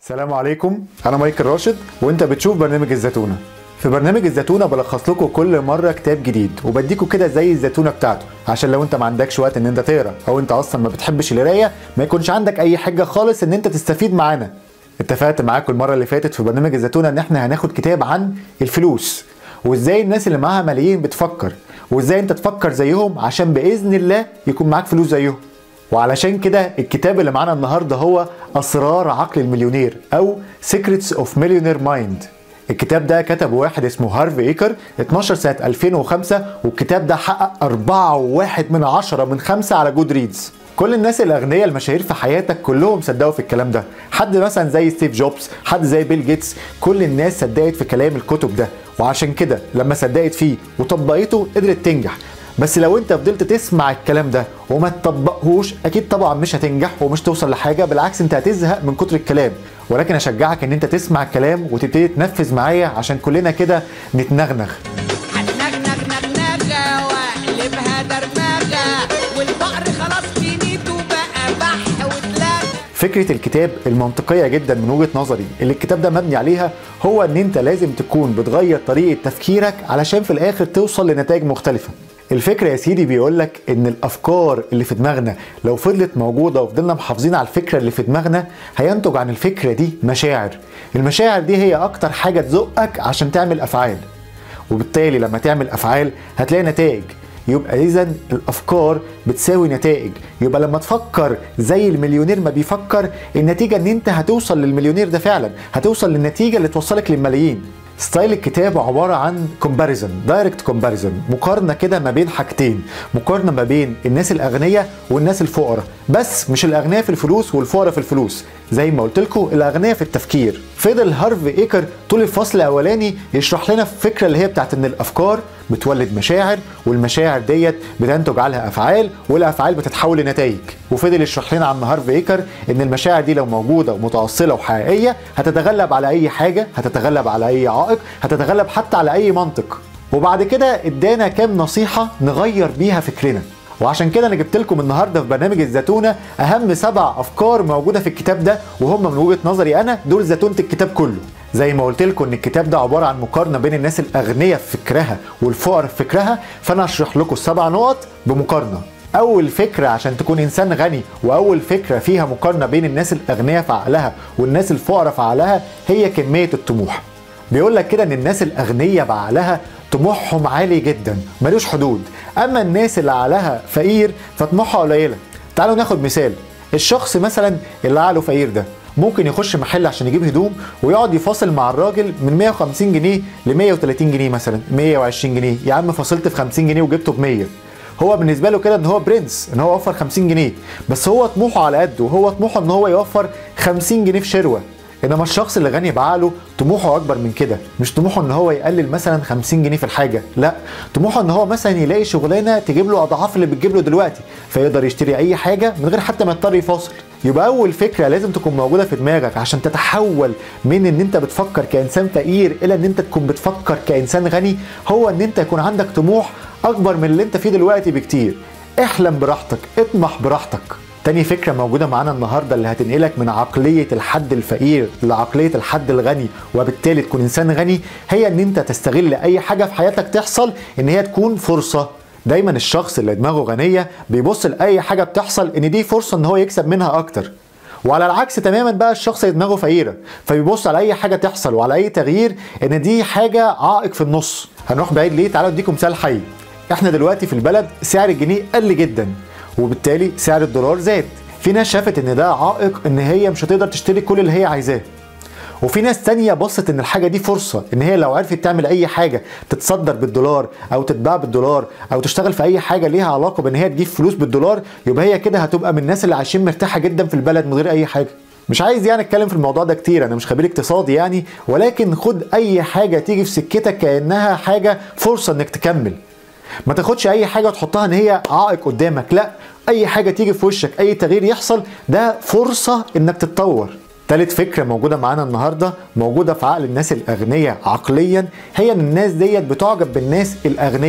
السلام عليكم انا مايكل راشد وانت بتشوف برنامج الزتونه في برنامج الزتونه بلخص لكم كل مره كتاب جديد وبديكوا كده زي الزتونه بتاعته عشان لو انت ما عندكش وقت ان انت تقرا او انت اصلا ما بتحبش القرايه ما يكونش عندك اي حاجه خالص ان انت تستفيد معانا اتفقت معاكم المره اللي فاتت في برنامج الزتونه ان احنا هناخد كتاب عن الفلوس وازاي الناس اللي معاها ملايين بتفكر وازاي انت تفكر زيهم عشان باذن الله يكون معاك فلوس زيهم وعلشان كده الكتاب اللي معانا النهارده هو اسرار عقل المليونير او Secrets of Millionaire Mind الكتاب ده كتبه واحد اسمه هارفي ايكر 12 سنة 2005 والكتاب ده حقق 4.1 من عشرة من خمسة على جود ريدز كل الناس الاغنياء المشاهير في حياتك كلهم صدقوا في الكلام ده حد مثلا زي ستيف جوبز حد زي بيل جيتس كل الناس صدقت في كلام الكتب ده وعشان كده لما صدقت فيه وطبقته قدرت تنجح بس لو انت فضلت تسمع الكلام ده وما تطبقهوش اكيد طبعا مش هتنجح ومش توصل لحاجه بالعكس انت هتزهق من كتر الكلام ولكن اشجعك ان انت تسمع الكلام وتبتدي تنفذ معايا عشان كلنا كده نتنغنغ هتنغنغ نغنغة واقلبها درمغة والفقر خلاص في نيته بقى بح واتلغى فكرة الكتاب المنطقية جدا من وجهة نظري اللي الكتاب ده مبني عليها هو ان انت لازم تكون بتغير طريقة تفكيرك علشان في الاخر توصل لنتائج مختلفة الفكرة يا سيدي بيقولك ان الافكار اللي في دماغنا لو فضلت موجودة وفضلنا محافظين على الفكرة اللي في دماغنا هينتج عن الفكرة دي مشاعر المشاعر دي هي اكتر حاجة تزقك عشان تعمل افعال وبالتالي لما تعمل افعال هتلاقي نتائج يبقى اذا الافكار بتساوي نتائج يبقى لما تفكر زي المليونير ما بيفكر النتيجه ان انت هتوصل للمليونير ده فعلا هتوصل للنتيجه اللي توصلك للملايين ستايل الكتاب عبارة عن كومباريزن دايركت كومباريزن مقارنة كده ما بين حاجتين مقارنة ما بين الناس الأغنياء والناس الفقراء بس مش الأغنياء في الفلوس والفقراء في الفلوس زي ما قلت لكم الأغنياء في التفكير فضل هارفي ايكر طول الفصل الأولاني يشرح لنا الفكرة اللي هي بتاعت إن الأفكار بتولد مشاعر والمشاعر ديت بتنتج عنها افعال والافعال بتتحول لنتائج وفضل يشرح لنا عن هارفي ايكر ان المشاعر دي لو موجوده ومتاصله وحقيقيه هتتغلب على اي حاجه هتتغلب على اي عائق هتتغلب حتى على اي منطق وبعد كده ادانا كام نصيحه نغير بيها فكرنا وعشان كده انا جبت لكم النهارده في برنامج الزتونه اهم سبع افكار موجوده في الكتاب ده وهم من وجهه نظري انا دول زتونه الكتاب كله زي ما قلت لكم ان الكتاب ده عباره عن مقارنه بين الناس الاغنياء في فكرها والفقراء في فكرها فانا هشرح لكم السبع نقط بمقارنه اول فكره عشان تكون انسان غني واول فكره فيها مقارنه بين الناس الاغنياء في عقلها والناس الفقراء في عقلها هي كميه الطموح بيقول لك كده ان الناس الاغنياء بعقلها طموحهم عالي جدا ملوش حدود اما الناس اللي عقلها فقير فطموحها قليله تعالوا ناخد مثال الشخص مثلا اللي عقله فقير ده ممكن يخش محل عشان يجيب هدوم ويقعد يفاصل مع الراجل من 150 جنيه ل 130 جنيه مثلا 120 جنيه يا عم فاصلت في 50 جنيه وجبته ب 100 هو بالنسبه له كده ان هو برنس ان هو وفر 50 جنيه بس هو طموحه على قده وهو طموحه ان هو يوفر 50 جنيه في شروه انما الشخص اللي غني بعقله طموحه اكبر من كده مش طموحه ان هو يقلل مثلا 50 جنيه في الحاجه لا طموحه ان هو مثلا يلاقي شغلانه تجيب له اضعاف اللي بتجيب له دلوقتي فيقدر يشتري اي حاجه من غير حتى ما يضطر يفاصل يبقى اول فكره لازم تكون موجوده في دماغك عشان تتحول من ان انت بتفكر كانسان فقير الى ان انت تكون بتفكر كانسان غني هو ان انت يكون عندك طموح اكبر من اللي انت فيه دلوقتي بكتير احلم براحتك اطمح براحتك تاني فكرة موجودة معانا النهاردة اللي هتنقلك من عقلية الحد الفقير لعقلية الحد الغني وبالتالي تكون إنسان غني هي إن أنت تستغل أي حاجة في حياتك تحصل إن هي تكون فرصة دايما الشخص اللي دماغه غنية بيبص لأي حاجة بتحصل إن دي فرصة إن هو يكسب منها أكتر وعلى العكس تماما بقى الشخص اللي دماغه فقيره فبيبص على اي حاجه تحصل وعلى اي تغيير ان دي حاجه عائق في النص هنروح بعيد ليه تعالوا اديكم مثال حي احنا دلوقتي في البلد سعر الجنيه قل جدا وبالتالي سعر الدولار زاد في ناس شافت ان ده عائق ان هي مش هتقدر تشتري كل اللي هي عايزاه وفي ناس تانية بصت ان الحاجة دي فرصة ان هي لو عرفت تعمل اي حاجة تتصدر بالدولار او تتباع بالدولار او تشتغل في اي حاجة ليها علاقة بان هي تجيب فلوس بالدولار يبقى هي كده هتبقى من الناس اللي عايشين مرتاحة جدا في البلد من غير اي حاجة مش عايز يعني اتكلم في الموضوع ده كتير انا مش خبير اقتصادي يعني ولكن خد اي حاجة تيجي في سكتك كانها حاجة فرصة انك تكمل ما تاخدش اي حاجه وتحطها ان هي عائق قدامك لا اي حاجه تيجي في وشك اي تغيير يحصل ده فرصه انك تتطور تالت فكرة موجودة معانا النهاردة موجودة في عقل الناس الأغنياء عقليا هي إن الناس ديت بتعجب بالناس الأغنياء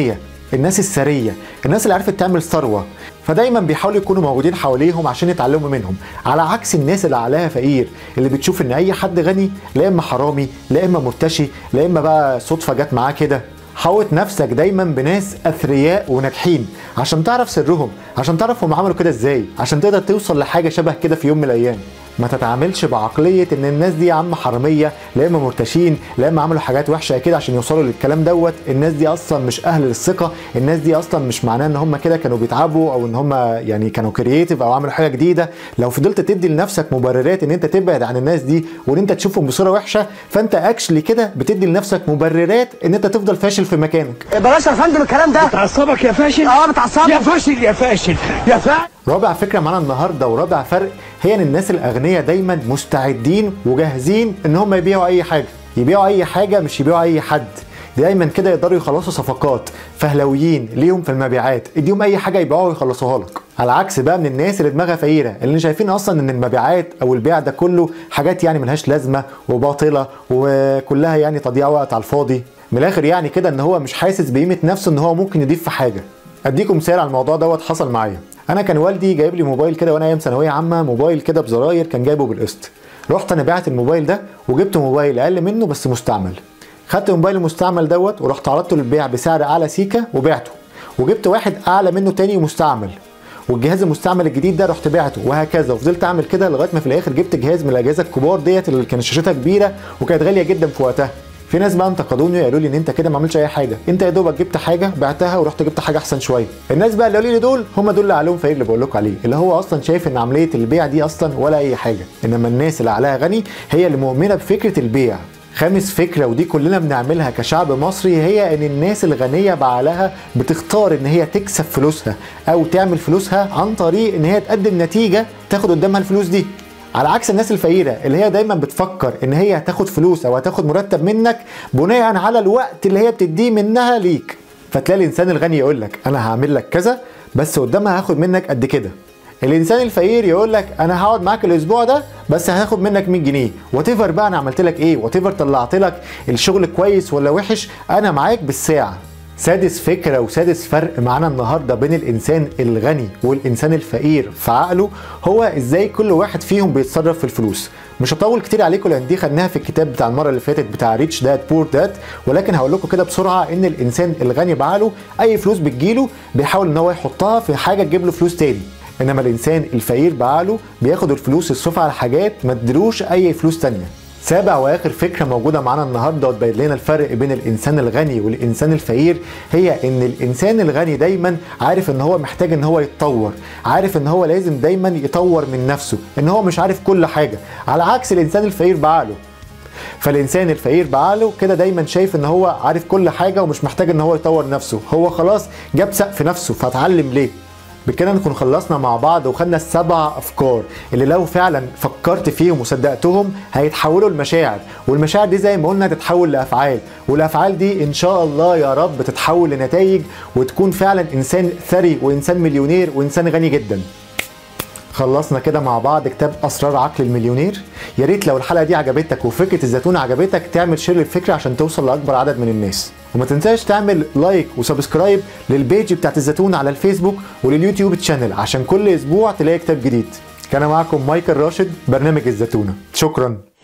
الناس الثريه الناس اللي عرفت تعمل ثروه فدايما بيحاولوا يكونوا موجودين حواليهم عشان يتعلموا منهم على عكس الناس اللي عقلها فقير اللي بتشوف ان اي حد غني لا اما حرامي لا اما مرتشي لا اما بقى صدفه جت معاه كده حوط نفسك دايما بناس اثرياء وناجحين عشان تعرف سرهم عشان تعرف هم عملوا كده ازاي عشان تقدر توصل لحاجه شبه كده في يوم من الايام ما تتعاملش بعقليه ان الناس دي يا عم حراميه لا اما مرتشين لا اما عملوا حاجات وحشه كده عشان يوصلوا للكلام دوت الناس دي اصلا مش اهل للثقه الناس دي اصلا مش معناه ان هم كده كانوا بيتعبوا او ان هم يعني كانوا كرييتيف او عملوا حاجه جديده لو فضلت تدي لنفسك مبررات ان انت تبعد عن الناس دي وان انت تشوفهم بصوره وحشه فانت اكشلي كده بتدي لنفسك مبررات ان انت تفضل فاشل في مكانك بلاش يا فندم الكلام ده تعصبك يا فاشل اه بتعصبني. يا فاشل يا فاشل يا فاشل رابع فكره معانا النهارده ورابع فرق هي ان الناس الاغنياء دايما مستعدين وجاهزين ان هم يبيعوا اي حاجه يبيعوا اي حاجه مش يبيعوا اي حد دايما كده يقدروا يخلصوا صفقات فهلويين ليهم في المبيعات اديهم اي حاجه يبيعوها ويخلصوها لك على عكس بقى من الناس اللي دماغها فقيره اللي شايفين اصلا ان المبيعات او البيع ده كله حاجات يعني ملهاش لازمه وباطله وكلها يعني تضييع وقت على الفاضي من الاخر يعني كده ان هو مش حاسس بقيمه نفسه ان هو ممكن يضيف في حاجه اديكم مثال على الموضوع دوت حصل معايا انا كان والدي جايب لي موبايل كده وانا ايام ثانويه عامه موبايل كده بزراير كان جايبه بالقسط رحت انا بعت الموبايل ده وجبت موبايل اقل منه بس مستعمل خدت الموبايل المستعمل دوت ورحت عرضته للبيع بسعر اعلى سيكه وبعته وجبت واحد اعلى منه تاني مستعمل والجهاز المستعمل الجديد ده رحت بعته وهكذا وفضلت اعمل كده لغايه ما في الاخر جبت جهاز من الاجهزه الكبار ديت اللي كانت شاشتها كبيره وكانت غاليه جدا في وقتها في ناس بقى انتقدوني وقالوا لي ان انت كده ما عملتش اي حاجه انت يا دوبك جبت حاجه بعتها ورحت جبت حاجه احسن شويه الناس بقى اللي قالوا لي دول هم دول اللي عليهم فقير اللي بقول لكم عليه اللي هو اصلا شايف ان عمليه البيع دي اصلا ولا اي حاجه انما الناس اللي عليها غني هي اللي مؤمنه بفكره البيع خامس فكرة ودي كلنا بنعملها كشعب مصري هي ان الناس الغنية بعقلها بتختار ان هي تكسب فلوسها او تعمل فلوسها عن طريق ان هي تقدم نتيجة تاخد قدامها الفلوس دي على عكس الناس الفقيرة اللي هي دايما بتفكر ان هي هتاخد فلوس او هتاخد مرتب منك بناء على الوقت اللي هي بتديه منها ليك فتلاقي الانسان الغني يقول لك انا هعمل لك كذا بس قدامها هاخد منك قد كده الانسان الفقير يقول لك انا هقعد معاك الاسبوع ده بس هاخد منك 100 جنيه وات بقى انا عملت لك ايه وات طلعت لك الشغل كويس ولا وحش انا معاك بالساعه سادس فكرة وسادس فرق معانا النهاردة بين الإنسان الغني والإنسان الفقير في عقله هو إزاي كل واحد فيهم بيتصرف في الفلوس مش هطول كتير عليكم لان دي خدناها في الكتاب بتاع المره اللي فاتت بتاع ريتش داد بور داد ولكن هقول لكم كده بسرعه ان الانسان الغني بعقله اي فلوس بتجيله بيحاول ان هو يحطها في حاجه تجيب له فلوس تاني انما الانسان الفقير بعقله بياخد الفلوس يصرفها على حاجات ما تديلوش اي فلوس تانيه سابع واخر فكره موجوده معانا النهارده وتبين لنا الفرق بين الانسان الغني والانسان الفقير هي ان الانسان الغني دايما عارف ان هو محتاج ان هو يتطور عارف ان هو لازم دايما يطور من نفسه ان هو مش عارف كل حاجه على عكس الانسان الفقير بعقله فالانسان الفقير بعقله كده دايما شايف ان هو عارف كل حاجه ومش محتاج ان هو يطور نفسه هو خلاص جاب سقف نفسه فاتعلم ليه بكده نكون خلصنا مع بعض وخدنا السبع افكار اللي لو فعلا فكرت فيهم وصدقتهم هيتحولوا لمشاعر والمشاعر دي زي ما قلنا تتحول لافعال والافعال دي ان شاء الله يا رب تتحول لنتائج وتكون فعلا انسان ثري وانسان مليونير وانسان غني جدا خلصنا كده مع بعض كتاب اسرار عقل المليونير يا ريت لو الحلقه دي عجبتك وفكره الزيتون عجبتك تعمل شير للفكره عشان توصل لاكبر عدد من الناس وما تنساش تعمل لايك وسبسكرايب للبيج بتاعت الزيتون على الفيسبوك ولليوتيوب تشانل عشان كل اسبوع تلاقي كتاب جديد كان معاكم مايكل راشد برنامج الزيتونه شكرا